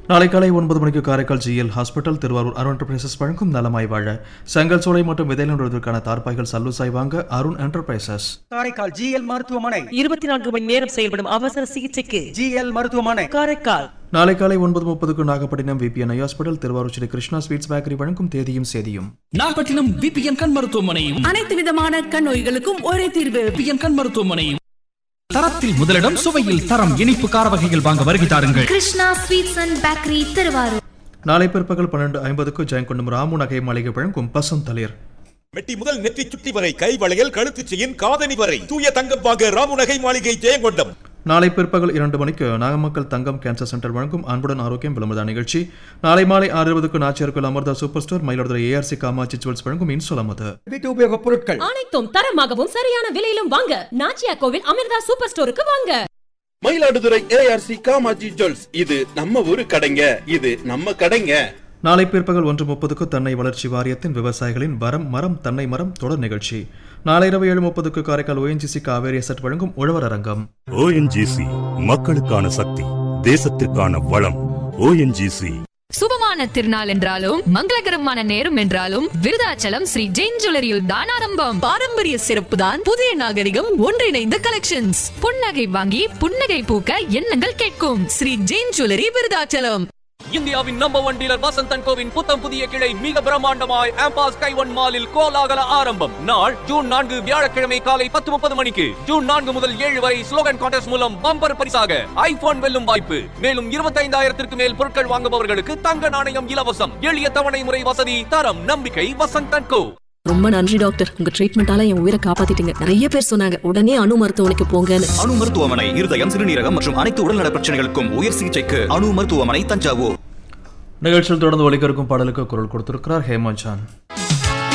நாளை காலை ஒன்பது மணிக்கு Karaikal GL hospital Thiruvarur Arun enterprises வழங்கும் நலமாய் வாழ செங்கல் சோலை மற்றும் விதையிலுவதற்கான தார்பாய்கள் சல்லுசாய் வாங்க அருண் என்டர்பிரைசஸ் காரைக்கால் ஜிஎல் மருத்துவமனை இருபத்தி நான்கு மணி நேரம் செயல்படும் அவசர சிகிச்சைக்கு ஜிஎல் மருத்துவமனை காரைக்கால் நாளை காலை ஒன்பது முப்பதுக்கு Nagapattinam VBN hospital Thiruvarur Sri Krishna sweets bakery வழங்கும் தேதியும் சேதியும் நாகப்பட்டினம் பிபிஎன் கண் மருத்துவமனையும் அனைத்து விதமான கண் நோய்களுக்கும் ஒரே தீர்வு பிபிஎன் கண் மருத்துவமனையும் தரத்தில் முதலிடம் சுவையில் தரம் இனிப்பு கார வகைகள் வாங்க வருகை தாருங்கள் Krishna sweets and bakery Thiruvarur நாளை பிற்பகல் பன்னெண்டு ஐம்பதுக்கு ஜெயங்கொண்டம் ராமு நகை மாளிகை வழங்கும் பசும் தளிர் மெட்டி முதல் நெற்றி சுட்டி வரை கை வளையல் கழுத்து செயின் காதணி வரை தூய தங்கம் வாங்க ராமுநகை மாளிகை ஜெயங்கொண்டம் நாளை பிற்பகல் இரண்டு மணிக்கு நாகமக்கல் தங்கம் கேன்சர் சென்டர் வழங்கும் அன்புடன் ஆரோக்கியம் விளம்பர நிகழ்ச்சி நாளை மாலை ஆறு இருபதுக்கு Nachiyarkoil Amrutha super store Mayiladuthurai ARC Kamatchi jewels வழங்கும் இன்சொலமது வீட்டு உபயோகப் பொருட்கள் அனைத்தும் தரமாகவும் சரியான விலையிலும் வாங்க நாச்சியா கோவில் அமிர்தா சூப்பர் ஸ்டோருக்கு வாங்க மயிலாடுதுறை ஏஆர்சி காமாஜி ஜுவல்ஸ் இது நம்ம ஊரு கடைங்க இது நம்ம கடைங்க நாளை பிற்பகல் ஒன்று முப்பதுக்கு தென்னை வளர்ச்சி வாரியத்தின் விவசாயிகளின் வரம் மரம் தென்னை மரம் தொடர் நிகழ்ச்சி நாளை இரவு ஏழு முப்பதுக்கு காரைக்கால் ஓஎன்ஜிசி காவேரி செட் வழங்கும் உழவர் அரங்கம் ஓஎன்ஜிசி மக்களுக்கான சக்தி தேசத்திற்கான வளம் ஓஎன்ஜிசி சுபமான திருநாள் என்றாலும் மங்களகரமான நேரம் என்றாலும் விருதாச்சலம் ஸ்ரீ ஜெயின் ஜுவல்லரியில் தான் ஆரம்பம் பாரம்பரிய சிறப்பு தான் புதிய நாகரிகம் ஒன்றிணைந்த கலெக்ஷன்ஸ் புன்னகை வாங்கி புன்னகை பூக்க எண்ணங்கள் கேட்கும் ஸ்ரீ ஜெயின் ஜுவல்லரி விருதாச்சலம் இந்தியாவின் நம்பர் ஒன் டீலர் வசந்தன் கோவின் புத்தம் புதிய கிளை மிக பிரம்மாண்டமாய் ஆம்பாஸ் கைவன் மாலில் கோலாகல ஆரம்பம் நாள் ஜூன் நான்கு வியாழக்கிழமை காலை பத்து முப்பது மணிக்கு ஜூன் நான்கு முதல் ஏழு வரை ஸ்லோகன் கான்டெஸ்ட் மூலம் பம்பர் பரிசாக ஐபோன் வெல்லும் வாய்ப்பு மேலும் இருபத்தைந்தாயிரத்திற்கு மேல் பொருட்கள் வாங்குபவர்களுக்கு தங்க நாணயம் இலவசம் எளிய தவணை முறை வசதி தரம் நம்பிக்கை வசந்தன் கோ ரொம்ப நன்றி டாக்டர் உங்க ட்ரீட்மெண்டால என் உயிரை காப்பாத்திட்டீங்க நிறைய பேர் சொன்னாங்க உடனே அணு மருத்துவமனைக்கு போங்கன்னு அணு மருத்துவமனை இருதயம் சிறுநீரகம் மற்றும் அனைத்து உடல்நல பிரச்சனைகளுக்கும் உயர் சிகிச்சைக்கு அணு மருத்துவமனை தஞ்சாவூர் நிகழ்ச்சியில் தொடர்ந்து ஒலிக்க இருக்கும் பாடலுக்கு குரல் கொடுத்திருக்கிறார் ஹேமா ஜான்